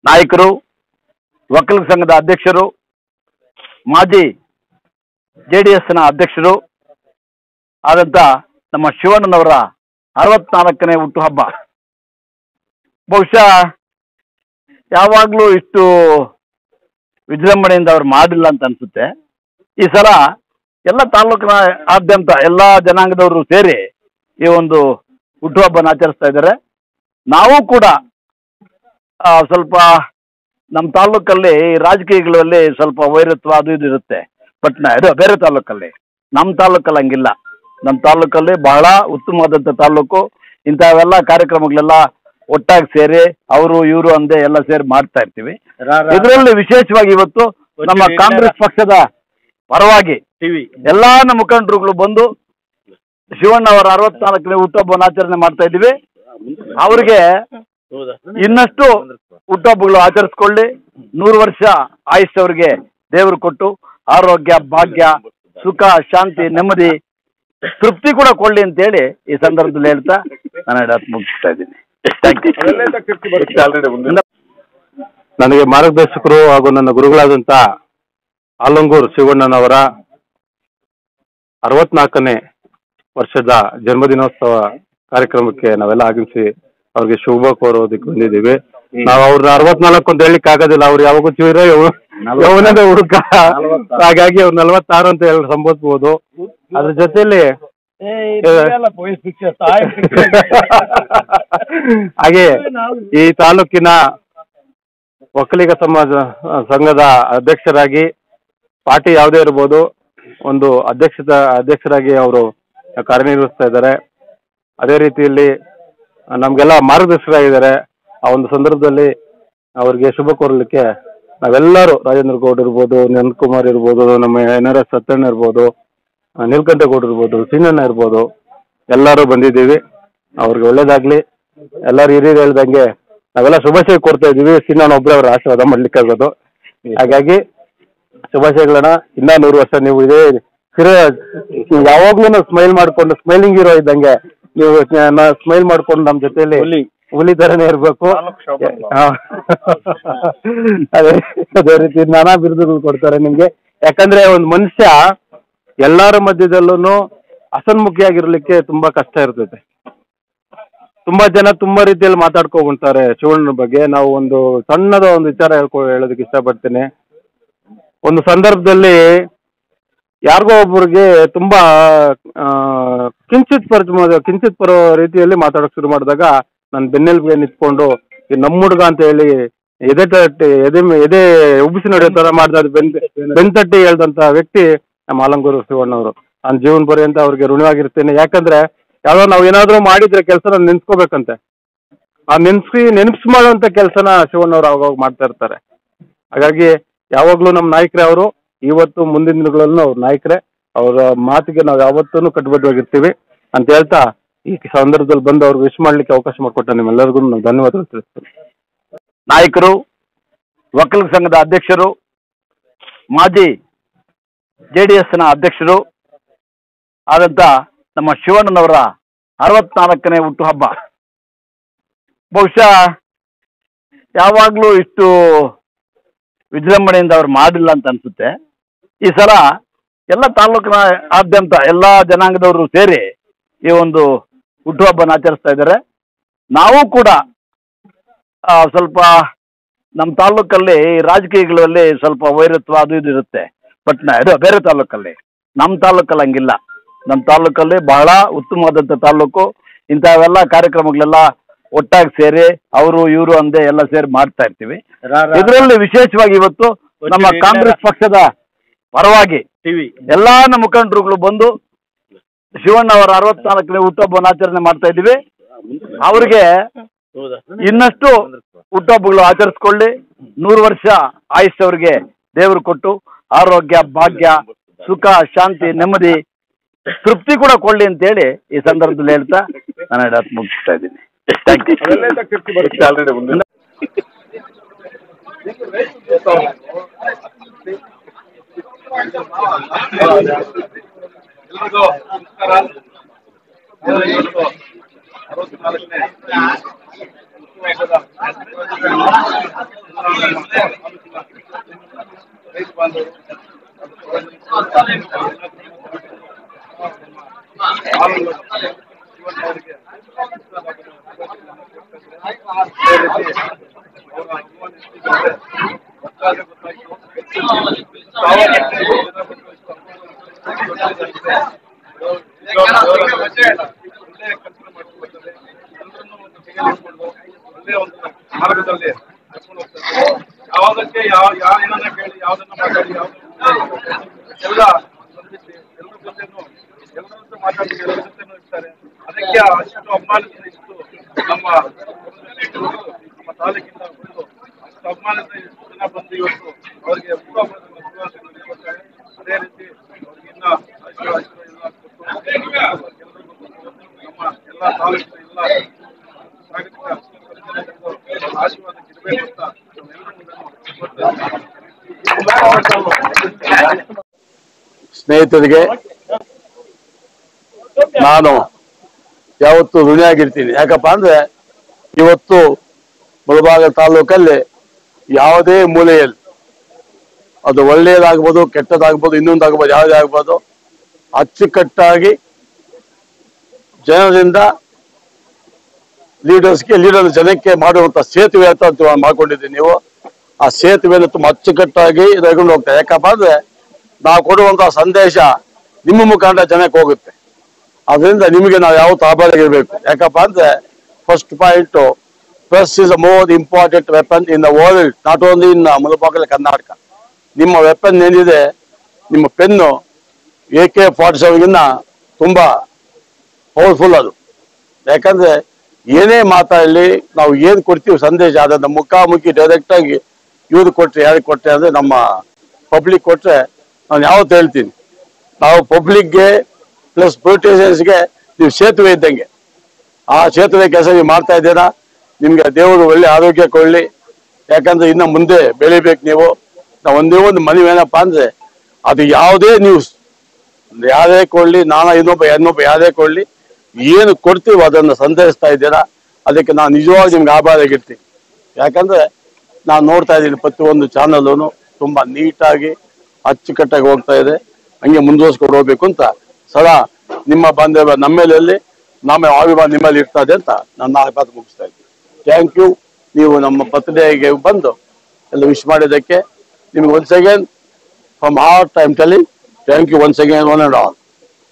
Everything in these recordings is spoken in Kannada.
ನಾಯಕರು ಒಕ್ಕಲಿಗ ಸಂಘದ ಅಧ್ಯಕ್ಷರು ಮಾಜಿ ಜೆ ಡಿ ಎಸ್ನ ಅಧ್ಯಕ್ಷರು ಆದಂಥ ನಮ್ಮ ಶಿವಣ್ಣನವರ ಅರವತ್ನಾಲ್ಕನೇ ಹುಟ್ಟುಹಬ್ಬ ಬಹುಶಃ ಯಾವಾಗಲೂ ಇಷ್ಟು ವಿಜೃಂಭಣೆಯಿಂದ ಅವ್ರು ಮಾಡಿಲ್ಲ ಅಂತ ಅನ್ಸುತ್ತೆ ಈ ಸಲ ಎಲ್ಲ ತಾಲೂಕಿನ ಆದ್ಯಂತ ಎಲ್ಲ ಜನಾಂಗದವರು ಸೇರಿ ಈ ಒಂದು ಹುಟ್ಟುಹಬ್ಬನ ಆಚರಿಸ್ತಾ ಇದ್ದಾರೆ ನಾವು ಕೂಡ ಆ, ಸ್ವಲ್ಪ ನಮ್ಮ ತಾಲೂಕಲ್ಲಿ ಈ ರಾಜಕೀಯಗಳಲ್ಲಿ ಸ್ವಲ್ಪ ವೈರತ್ವ ಅದು ಇದು ಇರುತ್ತೆ ಬಟ್ ಇದು ಬೇರೆ ತಾಲೂಕಲ್ಲಿ ನಮ್ಮ ತಾಲೂಕಲ್ಲಿ ಹಂಗಿಲ್ಲ ನಮ್ಮ ತಾಲೂಕಲ್ಲಿ ಬಹಳ ಉತ್ತಮವಾದಂಥ ತಾಲೂಕು ಇಂಥವೆಲ್ಲ ಕಾರ್ಯಕ್ರಮಗಳೆಲ್ಲ ಒಟ್ಟಾಗಿ ಸೇರಿ ಅವರು ಇವರು ಅಂದೆ ಎಲ್ಲ ಸೇರಿ ಮಾಡ್ತಾ ಇರ್ತೀವಿ ಇದರಲ್ಲಿ ವಿಶೇಷವಾಗಿ ಇವತ್ತು ನಮ್ಮ ಕಾಂಗ್ರೆಸ್ ಪಕ್ಷದ ಪರವಾಗಿ ಟಿವಿ ಎಲ್ಲಾ ನಮ್ಮ ಮುಖಂಡರುಗಳು ಬಂದು ಶಿವಣ್ಣ ಅವರ ಅರವತ್ನಾಲ್ಕನೇ ಹುಟ್ಟುಹಬ್ಬವನ್ನು ಆಚರಣೆ ಮಾಡ್ತಾ ಇದ್ದೀವಿ ಅವ್ರಿಗೆ ಹೌದಾ ಇನ್ನಷ್ಟು ಹುಟ್ಟುಹಬ್ಬಗಳು ಆಚರಿಸ್ಕೊಳ್ಳಿ ನೂರು ವರ್ಷ ಆಯುಷ್ ಅವರಿಗೆ ದೇವರು ಕೊಟ್ಟು ಆರೋಗ್ಯ ಭಾಗ್ಯ ಸುಖ ಶಾಂತಿ ನೆಮ್ಮದಿ ತೃಪ್ತಿ ಕೂಡ ಕೊಡ್ಲಿ ಅಂತೇಳಿ ಈ ಸಂದರ್ಭದಲ್ಲಿ ಹೇಳ್ತಾ ನಾನು ಹೇಳೋದು ಮುಗಿಸ್ತಾ ಇದ್ದೀನಿ ಥ್ಯಾಂಕ್ ಯು ನನಗೆ ಮಾರ್ಗದರ್ಶಕರು ಹಾಗೂ ನನ್ನ ಗುರುಗಳಾದಂಥ ಆಲಂಗೂರು ಶಿವಣ್ಣನವರ ಅರವತ್ನಾಲ್ಕನೇ ವರ್ಷದ ಜನ್ಮದಿನೋತ್ಸವ ಕಾರ್ಯಕ್ರಮಕ್ಕೆ ನಾವೆಲ್ಲ ಆಗಮಿಸಿ ಅವ್ರಿಗೆ ಶುಭ ಕೋರೋದಕ್ಕೆ ಬಂದಿದ್ದೀವಿ ನಾವು ಅವ್ರನ್ನ ಅರವತ್ನಾಲ್ಕು ಅಂತ ಹೇಳಲಿಕ್ಕೆ ಆಗೋದಿಲ್ಲ ಅವ್ರು ಯಾವಾಗೂ ಚಿರ ಯೌವನದ ಹುಡುಗ ಹಾಗಾಗಿ ಅವ್ರು ನಲವತ್ತಾರು ಅಂತ ಹೇಳಿ ಸಂಬೋಧಿಸ್ಬೋದು ಅದ್ರ ಜೊತೆಲಿ ಹಾಗೆ ಈ ತಾಲೂಕಿನ ಒಕ್ಕಲಿಗ ಸಮಾಜ ಆ, ಸಂಘದ ಅಧ್ಯಕ್ಷರಾಗಿ ಪಾರ್ಟಿ ಯಾವುದೇ ಇರ್ಬೋದು ಒಂದು ಅಧ್ಯಕ್ಷದ ಅಧ್ಯಕ್ಷರಾಗಿ ಅವರು ಕಾರ್ಯನಿರ್ವಹಿಸ್ತಾ ಇದ್ದಾರೆ ಅದೇ ರೀತಿಯಲ್ಲಿ ಆ, ನಮಗೆಲ್ಲ ಮಾರ್ಗದರ್ಶಕರಾಗಿದ್ದಾರೆ ಆ ಒಂದು ಸಂದರ್ಭದಲ್ಲಿ ಅವರಿಗೆ ಶುಭ ಕೋರಲಿಕ್ಕೆ ನಾವೆಲ್ಲರೂ ರಾಜೇಂದ್ರ ಗೌಡ್ ಇರ್ಬೋದು ನಂದಕುಮಾರ್ ಇರ್ಬೋದು ನಮ್ಮ ಎನ್ ಆರ್ ಎಸ್ ಸತ್ಯಣ್ಣ ಇರ್ಬೋದು ಆ, ನೀಲಕಂಠಗೌಡ ಇರ್ಬೋದು ಸೀನಣ್ಣ ಇರ್ಬೋದು ಎಲ್ಲರೂ ಬಂದಿದ್ದೀವಿ ಅವ್ರಿಗೆ ಒಳ್ಳೇದಾಗ್ಲಿ ಎಲ್ಲರೂ ಹಿರಿಯರು ಹೇಳ್ದಂಗೆ ನಾವೆಲ್ಲ ಶುಭಾಶಯ ಕೋರ್ತಾ ಇದ್ದೀವಿ ಸೀನಣ್ಣ ಒಬ್ಬರೇ ಅವ್ರ ಆಶೀರ್ವಾದ ಮಾಡ್ಲಿಕ್ಕೆ ಆಗೋದು ಹಾಗಾಗಿ ಶುಭಾಶಯಗಳನ್ನ ಇನ್ನ ನೂರು ವರ್ಷ ನೀವು ಇದೇ ಸ್ಥಿರ ಯಾವಾಗ್ಲೂ ಸ್ಮೈಲ್ ಮಾಡ್ಕೊಂಡು ಸ್ಮೈಲಿಂಗ್ ಹೀರೋ ಇದ್ದಂಗೆ ನೀವು ಸ್ಮೈಲ್ ಮಾಡ್ಕೊಂಡು ನಮ್ಮ ಜೊತೆಲಿ ಹುಲಿ. ಹುಲಿ ತರನೇ ಇರ್ಬೇಕು ಹಾ. ಅದೇ ಅದೇ ರೀತಿ ನಾನಾ ಬಿರುದುಗಳು ಕೊಡ್ತಾರೆ ನಿಮ್ಗೆ ಯಾಕಂದ್ರೆ ಒಂದು ಮನುಷ್ಯ ಎಲ್ಲರ ಮಧ್ಯದಲ್ಲೂ ಹಸನ್ಮುಖಿಯಾಗಿರ್ಲಿಕ್ಕೆ ತುಂಬಾ ಕಷ್ಟ ಇರ್ತೈತೆ ತುಂಬಾ ಜನ ತುಂಬಾ ರೀತಿಯಲ್ಲಿ ಮಾತಾಡ್ಕೊಂಡ್ಬಿಡ್ತಾರೆ ಶಿವಣ್ಣನ ಬಗ್ಗೆ ನಾವು ಒಂದು ಸಣ್ಣದ ಒಂದು ವಿಚಾರ ಹೇಳ್ಕೊ ಹೇಳೋದಕ್ಕೆ ಇಷ್ಟಪಡ್ತೀನಿ ಒಂದು ಸಂದರ್ಭದಲ್ಲಿ ಯಾರಿಗೋ ಒಬ್ಬರಿಗೆ ತುಂಬಾ ಆ, ಕಿಂಚಿತ್ ಪರ ಕಿಂಚಿತ್ ಪರೋ ರೀತಿಯಲ್ಲಿ ಮಾತಾಡೋಕೆ ಶುರು ಮಾಡಿದಾಗ ನಾನು ಬೆನ್ನೆಲುಬಿಗೆ ನಿಂತ್ಕೊಂಡು ಈ ನಮ್ಮ ಹುಡುಗ ಅಂತ ಹೇಳಿ ಎದೆ ತಟ್ಟಿ ಎದೆ ಮೇ- ಎದೆ ಉಬ್ಬಿಸಿ ನಡೆಯೋ ಥರ ಮಾಡ್ದ ಬೆನ್ ಬೆನ್ ತಟ್ಟಿ ಹೇಳ್ದಂಥ ವ್ಯಕ್ತಿ ನಮ್ಮ ಆಲಂಗೂರು ಶಿವಣ್ಣವರು ನಾನು ಜೀವನ ಪರ್ಯಂತ ಅವ್ರಿಗೆ ಋಣವಾಗಿರ್ತೇನೆ ಯಾಕಂದ್ರೆ ಯಾವ್ದೋ ನಾವು ಏನಾದರೂ ಮಾಡಿದ್ರೆ ಕೆಲಸನ ನೆನ್ಸ್ಕೋಬೇಕಂತೆ ಆ ನೆನ್ಸಿ ನೆನಪು ಮಾಡುವಂಥ ಕೆಲಸನ ಶಿವಣ್ಣವ್ರು ಅವಾಗ ಮಾಡ್ತಾ ಇರ್ತಾರೆ ಹಾಗಾಗಿ ಯಾವಾಗಲೂ ನಮ್ಮ ನಾಯಕರೇ ಅವರು ಇವತ್ತು ಮುಂದಿನ ದಿನಗಳಲ್ಲೂ ಅವ್ರ ನಾಯಕರೇ ಅವರ ಮಾತಿಗೆ ನಾವು ಯಾವತ್ತೂ ಕಟ್ಟಬದ್ಧವಾಗಿರ್ತೀವಿ ಅಂತ ಹೇಳ್ತಾ ಈ ಸಂದರ್ಭದಲ್ಲಿ ಬಂದು ಅವ್ರಿಗೆ ವಿಶ್ ಮಾಡ್ಲಿಕ್ಕೆ ಅವಕಾಶ ಮಾಡಿಕೊಟ್ಟ ನಿಮ್ಮೆಲ್ಲರಿಗೂ ನಾನು ಧನ್ಯವಾದಗಳು ತಿಳಿಸ್ತೀನಿ ನಾಯಕರು ಒಕ್ಕಲಿಗ ಸಂಘದ ಅಧ್ಯಕ್ಷರು ಮಾಜಿ ಜೆ ಡಿ ಎಸ್ನ ಅಧ್ಯಕ್ಷರು ಆದಂಥ ನಮ್ಮ ಶಿವಣ್ಣನವರ ಅರವತ್ನಾಲ್ಕನೇ ಹುಟ್ಟುಹಬ್ಬ ಬಹುಶಃ ಯಾವಾಗಲೂ ಇಷ್ಟು ವಿಜೃಂಭಣೆಯಿಂದ ಅವ್ರು ಮಾಡಿಲ್ಲ ಅಂತ ಅನ್ಸುತ್ತೆ ಈ ಸಲ ಎಲ್ಲ ತಾಲೂಕಿನ ಆದ್ಯಂತ ಎಲ್ಲ ಜನಾಂಗದವರು ಸೇರಿ ಈ ಒಂದು ಹುಟ್ಟುಹಬ್ಬನ ಆಚರಿಸ್ತಾ ಇದ್ದಾರೆ ನಾವು ಕೂಡ ಆ, ಸ್ವಲ್ಪ ನಮ್ಮ ತಾಲೂಕಲ್ಲಿ ಈ ರಾಜಕೀಯಗಳಲ್ಲಿ ಸ್ವಲ್ಪ ವೈರತ್ವ ಅದು ಇದು ಇರುತ್ತೆ ಬಟ್ ಇದು ಬೇರೆ ತಾಲೂಕಲ್ಲಿ ನಮ್ಮ ತಾಲೂಕಲ್ಲಿ ಹಂಗಿಲ್ಲ ನಮ್ಮ ತಾಲೂಕಲ್ಲಿ ಬಹಳ ಉತ್ತಮವಾದಂಥ ತಾಲೂಕು ಇಂಥವೆಲ್ಲ ಕಾರ್ಯಕ್ರಮಗಳೆಲ್ಲ ಒಟ್ಟಾಗಿ ಸೇರಿ ಅವರು ಇವರು ಅಂದೆ ಎಲ್ಲ ಸೇರಿ ಮಾಡ್ತಾ ಇರ್ತೀವಿ ಇದರಲ್ಲಿ ವಿಶೇಷವಾಗಿ ಇವತ್ತು ನಮ್ಮ ಕಾಂಗ್ರೆಸ್ ಪಕ್ಷದ ಪರವಾಗಿ ಟಿವಿ ಎಲ್ಲಾ ನಮ್ಮ ಮುಖಂಡರುಗಳು ಬಂದು ಶಿವಣ್ಣ ಅವರ ಅರವತ್ನಾಲ್ಕನೇ ಹುಟ್ಟುಹಬ್ಬವನ್ನು ಆಚರಣೆ ಮಾಡ್ತಾ ಇದ್ದೀವಿ ಅವ್ರಿಗೆ ಹೌದಾ ಇನ್ನಷ್ಟು ಹುಟ್ಟುಹಬ್ಬಗಳು ಆಚರಿಸ್ಕೊಳ್ಳಿ ನೂರು ವರ್ಷ ಆಯುಷ್ ಅವರಿಗೆ ದೇವರು ಕೊಟ್ಟು ಆರೋಗ್ಯ ಭಾಗ್ಯ ಸುಖ ಶಾಂತಿ ನೆಮ್ಮದಿ ತೃಪ್ತಿ ಕೂಡ ಕೊಡ್ಲಿ ಅಂತೇಳಿ ಈ ಸಂದರ್ಭದಲ್ಲಿ ಹೇಳ್ತಾ ನಾನು ಹೇಳೋದು ಮುಗಿಸ್ತಾ ಇದ್ದೀನಿ ಥ್ಯಾಂಕ್ ಯು ಎಲ್ರಿಗೂ ನಮಸ್ಕಾರ ಎಲ್ಲರೂ ಇವತ್ತು ಅರವತ್ನಾಲ್ಕನೇ ರೈತ ಬಾಂಧವರು ಹಾಲು ಅವರಿಗೆ ಒಳ್ಳೆಯ ಒಂದು ಮಾರ್ಗದಲ್ಲಿ ಕರ್ಕೊಂಡು ಹೋಗ್ತಾರೆ ಯಾವ್ದಕ್ಕೆ ಯಾವ ಯಾವ ಏನನ್ನ ಕೇಳಿ ಯಾವ್ದನ್ನ ಮಾತಾಡಿ ಯಾವ್ದನ್ನ ಎಲ್ಲ ಸ್ಪಂದಿಸಿ ಎಲ್ಲರ ಜೊತೆನೂ ಎಲ್ಲರ ಜೊತೆ ಮಾತಾಡಿ ಎಲ್ಲರ ಜೊತೆನೂ ಇರ್ತಾರೆ ಅದಕ್ಕೆ ಅಷ್ಟು ಅಭಿಮಾನದಿಂದ ಇಷ್ಟು ನಮ್ಮ ನಮ್ಮ ತಾಲೂಕಿಂದ ಬಂದು ಅಷ್ಟು ಅಭಿಮಾನದಿಂದ ಇಷ್ಟು ಜನ ಬಂದು ಇವತ್ತು ಅವರಿಗೆ ಹುಟ್ಟುಹಬ್ಬದ ಶುಭಾಶಯಗಳನ್ನು ಹೇಳ್ತಾರೆ ಅದೇ ರೀತಿ ಅವ್ರಿಗೆ ಇನ್ನ ಆಶೀರ್ವಾದ ಎಲ್ಲ ಕೊಟ್ಟು ಎಲ್ಲರಿಗೂ ನಮ್ಮ ಎಲ್ಲ ತಾಲೂಕಿನ ಎಲ್ಲ ಜಾಗತಿಕ ಸಂಘಟನೆಗಳಿಗೂ ಆಶೀರ್ವಾದಕ್ಕೆ ಇರಬೇಕು ಅಂತ ನಮ್ಮೆಲ್ಲರಿಗೂ ಸ್ನೇಹಿತರಿಗೆ ನಾನು ಯಾವತ್ತು ಋಣಿಯಾಗಿರ್ತೀನಿ ಯಾಕಪ್ಪ ಅಂದ್ರೆ ಇವತ್ತು ಮುಳಬಾಗ ತಾಲೂಕಲ್ಲಿ ಯಾವುದೇ ಮೂಲೆಯಲ್ಲಿ ಅದು ಒಳ್ಳೆಯದಾಗ್ಬೋದು ಕೆಟ್ಟದಾಗ್ಬೋದು ಇನ್ನೊಂದಾಗ್ಬೋದು ಯಾವುದೇ ಆಗ್ಬೋದು ಅಚ್ಚುಕಟ್ಟಾಗಿ ಜನರಿಂದ ಲೀಡರ್ಸ್ಗೆ ಲೀಡರ್ ಜನಕ್ಕೆ ಮಾಡುವಂತ ಸೇತುವೆ ಅಂತ ಅಂತ ಮಾಡ್ಕೊಂಡಿದ್ದೀನಿ ನೀವು ಆ ಸೇತುವೆಯನ್ನು ತುಂಬಾ ಅಚ್ಚುಕಟ್ಟಾಗಿ ತಗೊಂಡು ಹೋಗ್ತಾರೆ ಯಾಕಪ್ಪ ಅಂದ್ರೆ ನಾವು ಕೊಡುವಂತಹ ಸಂದೇಶ ನಿಮ್ಮ ಮುಖಾಂತರ ಜನಕ್ಕೆ ಹೋಗುತ್ತೆ ಅದರಿಂದ ನಿಮಗೆ ನಾವು ಯಾವತ್ತೂ ಆಭಾರಿಯಾಗಿರ್ಬೇಕು ಯಾಕಪ್ಪ ಅಂದ್ರೆ first point press is a more important weapon in the world not only in Mulbagal Karnataka ನಿಮ್ಮ ವೆಪನ್ ಏನಿದೆ ನಿಮ್ಮ ಪೆನ್ನು ಎ ಕೆ ಫಾರ್ಟಿ ಸೆವೆನ್ಗಿನ್ನ ತುಂಬಾ ಪವರ್ಫುಲ್ ಅದು ಯಾಕಂದ್ರೆ ಏನೇ ಮಾತಾಡಲಿ ನಾವು ಏನ್ ಕೊಡ್ತೀವಿ ಸಂದೇಶ ಅದನ್ನ ಮುಖಾಮುಖಿ ಡೈರೆಕ್ಟ್ ಆಗಿ ಇವ್ರು ಕೊಟ್ರೆ ಯಾರಿಗೆ ಕೊಟ್ರೆ ಅಂದ್ರೆ ನಮ್ಮ ಪಬ್ಲಿಕ್ ಕೊಟ್ರೆ ನಾನು ಯಾವತ್ತು ಹೇಳ್ತೀನಿ ನಾವು ಪಬ್ಲಿಕ್ಗೆ ಪ್ಲಸ್ ಪೊಲಿಟಿಷಿಯನ್ಸ್ಗೆ ನೀವು ಸೇತುವೆ ಇದ್ದಂಗೆ ಆ ಸೇತುವೆ ಕೆಲಸ ನೀವು ಮಾಡ್ತಾ ಇದ್ದೀರಾ ನಿಮ್ಗೆ ದೇವರು ಒಳ್ಳೆ ಆರೋಗ್ಯ ಕೊಡ್ಲಿ ಯಾಕಂದ್ರೆ ಇನ್ನು ಮುಂದೆ ಬೆಳಿಬೇಕು ನೀವು ನಾವು ಒಂದೇ ಒಂದು ಮನವಿ ಏನಪ್ಪಾ ಅಂದ್ರೆ ಅದು ಯಾವುದೇ ನ್ಯೂಸ್ ಯಾರೇ ಕೊಡ್ಲಿ ನಾನ ಇನ್ನೊಬ್ಬ ಇನ್ನೊಬ್ಬ ಯಾರೇ ಕೊಡ್ಲಿ ಏನು ಕೊಡ್ತೀವೋ ಅದನ್ನು ಸಂದೇಹಿಸ್ತಾ ಇದ್ದೀರಾ ಅದಕ್ಕೆ ನಾನು ನಿಜವಾಗಿ ನಿಮ್ಗೆ ಆಭಾರಿಯಾಗಿರ್ತೀನಿ ಯಾಕಂದ್ರೆ ನಾನು ನೋಡ್ತಾ ಇದ್ದೀನಿ ಪ್ರತಿಯೊಂದು ಚಾನಲ್ನು ತುಂಬಾ ನೀಟಾಗಿ ಅಚ್ಚುಕಟ್ಟಾಗಿ ಹೋಗ್ತಾ ಇದೆ ಹಂಗೆ ಮುಂದುವರ್ಸ್ಕೊಂಡು ಹೋಗ್ಬೇಕು ಅಂತ ಸದಾ ನಿಮ್ಮ ಬಾಂಧವ್ಯ ನಮ್ಮೇಲೆ ನಮ್ಮ ಅಭಿಮಾನ ನಿಮ್ಮಲ್ಲಿ ಇರ್ತದೆ ಅಂತ ನನ್ನ ಮಾತು ಮುಗಿಸ್ತಾ ಇದ್ದೀನಿ ಥ್ಯಾಂಕ್ ಯು ನೀವು ನಮ್ಮ ಬರ್ತ್ಡೇಗೆ ಬಂದು ಎಲ್ಲ ವಿಶ್ ಮಾಡಿದ್ದಕ್ಕೆ ನಿಮ್ಗೆ once again from heart time telling thank you once again one and all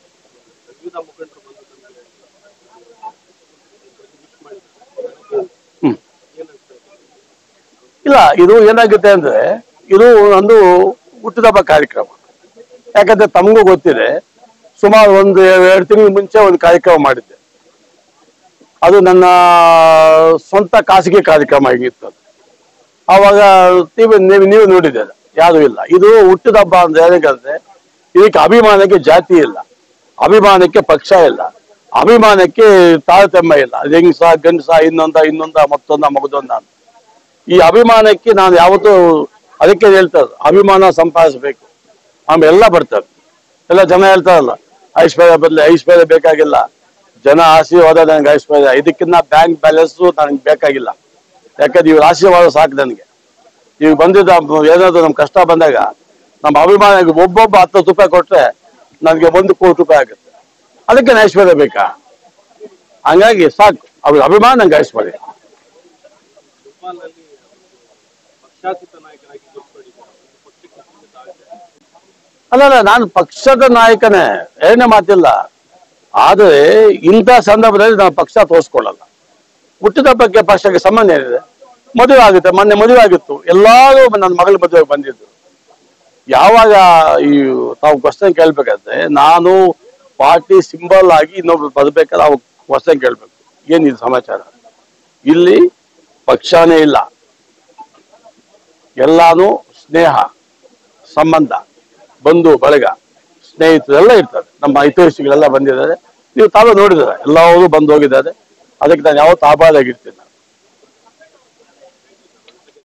ಇಲ್ಲ ಇದು ಏನಾಗುತ್ತೆ ಅಂದ್ರೆ ಇದು ಒಂದು ಹುಟ್ಟಿದಬ್ಬ ಕಾರ್ಯಕ್ರಮ ಯಾಕಂದ್ರೆ ತಮಗೂ ಗೊತ್ತಿದೆ ಸುಮಾರು ಒಂದು ಎರಡು ತಿಂಗಳ ಮುಂಚೆ ಒಂದು ಕಾರ್ಯಕ್ರಮ ಮಾಡಿದ್ದೆ ಅದು ನನ್ನ ಸ್ವಂತ ಖಾಸಗಿ ಕಾರ್ಯಕ್ರಮ ಆಗಿತ್ತು ಅದು. ಆವಾಗ ನೀವು ನೀವು ನೀವು ನೋಡಿದ್ದೀರ ಯಾರು ಇಲ್ಲ ಇದು ಹುಟ್ಟಿದಬ್ಬ ಅಂತ ಹೇಳಬೇಕಂದ್ರೆ ಇದಕ್ಕೆ ಅಭಿಮಾನಕ್ಕೆ ಜಾತಿ ಇಲ್ಲ ಅಭಿಮಾನಕ್ಕೆ ಪಕ್ಷ ಇಲ್ಲ ಅಭಿಮಾನಕ್ಕೆ ತಾರತಮ್ಯ ಇಲ್ಲ ಅದು ಹೆಂಗ್ಸ ಗಂಡಸ ಇನ್ನೊಂದ ಇನ್ನೊಂದ ಮತ್ತೊಂದ ಮಗದೊಂದ ಅಂತ ಈ ಅಭಿಮಾನಕ್ಕೆ ನಾನು ಯಾವತ್ತೂ ಅದಕ್ಕೆ ಹೇಳ್ತಾರೆ ಅಭಿಮಾನ ಸಂಪಾದಿಸ್ಬೇಕು ಆಮೇಲೆ ಎಲ್ಲ ಬರ್ತಾರೆ ಎಲ್ಲ ಜನ ಹೇಳ್ತಾರಲ್ಲ ಐಶ್ವರ್ಯ ಬದಲು ಐಶ್ವರ್ಯ ಬೇಕಾಗಿಲ್ಲ ಜನ ಆಶೀರ್ವಾದ ನನಗೆ ಐಶ್ವರ್ಯ ಇದಕ್ಕಿಂತ ಬ್ಯಾಂಕ್ ಬ್ಯಾಲೆನ್ಸ್ ನನಗೆ ಬೇಕಾಗಿಲ್ಲ ಯಾಕಂದ್ರೆ ಇವ್ರ ಆಶೀರ್ವಾದ ಸಾಕು ನನಗೆ ಈಗ ಬಂದಿದ್ದ ಏನಾದ್ರು ನಮ್ ಕಷ್ಟ ಬಂದಾಗ ನಮ್ಮ ಅಭಿಮಾನ ಒಬ್ಬೊಬ್ಬ ಹತ್ತು ರೂಪಾಯಿ ಕೊಟ್ರೆ ನನಗೆ ಒಂದು ಕೋಟಿ ರೂಪಾಯಿ ಆಗುತ್ತೆ ಅದಕ್ಕೆ ನಾನು ಐಶ್ವರ್ಯ ಬೇಕಾ ಹಂಗಾಗಿ ಸಾಕು ಅವ್ರ ಅಭಿಮಾನ ನಂಗೆ ಐಶ್ವರ್ಯ ಫುಟ್ಬಾಲ್ನಲ್ಲಿ ಪಕ್ಷಾತೀತ ನಾಯಕರಾಗಿ ಗುರುತಿಸಿಕೊಂಡಿದ್ದಾರೆ ಪಕ್ಷಕ್ಕೆ ಸೀಮಿತ ಆಗದೆ ಅಲ್ಲ ಅಲ್ಲ ನಾನು ಪಕ್ಷದ ನಾಯಕನೇ ಎರಡನೇ ಮಾತಿಲ್ಲ ಆದರೆ ಇಂಥ ಸಂದರ್ಭದಲ್ಲಿ ನಾನು ಪಕ್ಷ ತೋರಿಸ್ಕೊಳ್ಳಲ್ಲ ಹುಟ್ಟಿದ ಬಗ್ಗೆ ಪಕ್ಷಕ್ಕೆ ಸಂಬಂಧ ಏನಿದೆ ಮದುವೆ ಆಗುತ್ತೆ ಮೊನ್ನೆ ಮದುವೆ ಆಗಿತ್ತು ಎಲ್ಲರೂ ನನ್ನ ಮಗಳ ಮದುವೆಗೆ ಬಂದಿದ್ದು ಯಾವಾಗ ಈ ತಾವು ಕ್ವಶನ್ ಕೇಳ್ಬೇಕಾದ್ರೆ ನಾನು ಪಾರ್ಟಿ ಸಿಂಬಲ್ ಆಗಿ ಇನ್ನೊಬ್ರು ಬರ್ಬೇಕಾದ್ರೆ ಅವಾಗ ಕ್ವಶನ್ ಕೇಳ್ಬೇಕು ಏನಿದು ಸಮಾಚಾರ ಇಲ್ಲಿ ಪಕ್ಷನೇ ಇಲ್ಲ ಎಲ್ಲಾನು ಸ್ನೇಹ ಸಂಬಂಧ ಬಂಧು ಬಳಗ ಸ್ನೇಹಿತರೆಲ್ಲ ಇರ್ತಾರೆ ನಮ್ಮ ಹಿತೈಷಿಗಳೆಲ್ಲ ಬಂದಿದ್ದಾರೆ ನೀವು ತಾವೇ ನೋಡಿದ್ದಾರೆ ಎಲ್ಲರೂ ಬಂದು ಹೋಗಿದ್ದಾರೆ ಅದಕ್ಕೆ ನಾನು ಯಾವತ್ತೂ ಆಭಾರಿಯಾಗಿರ್ತೀನಿ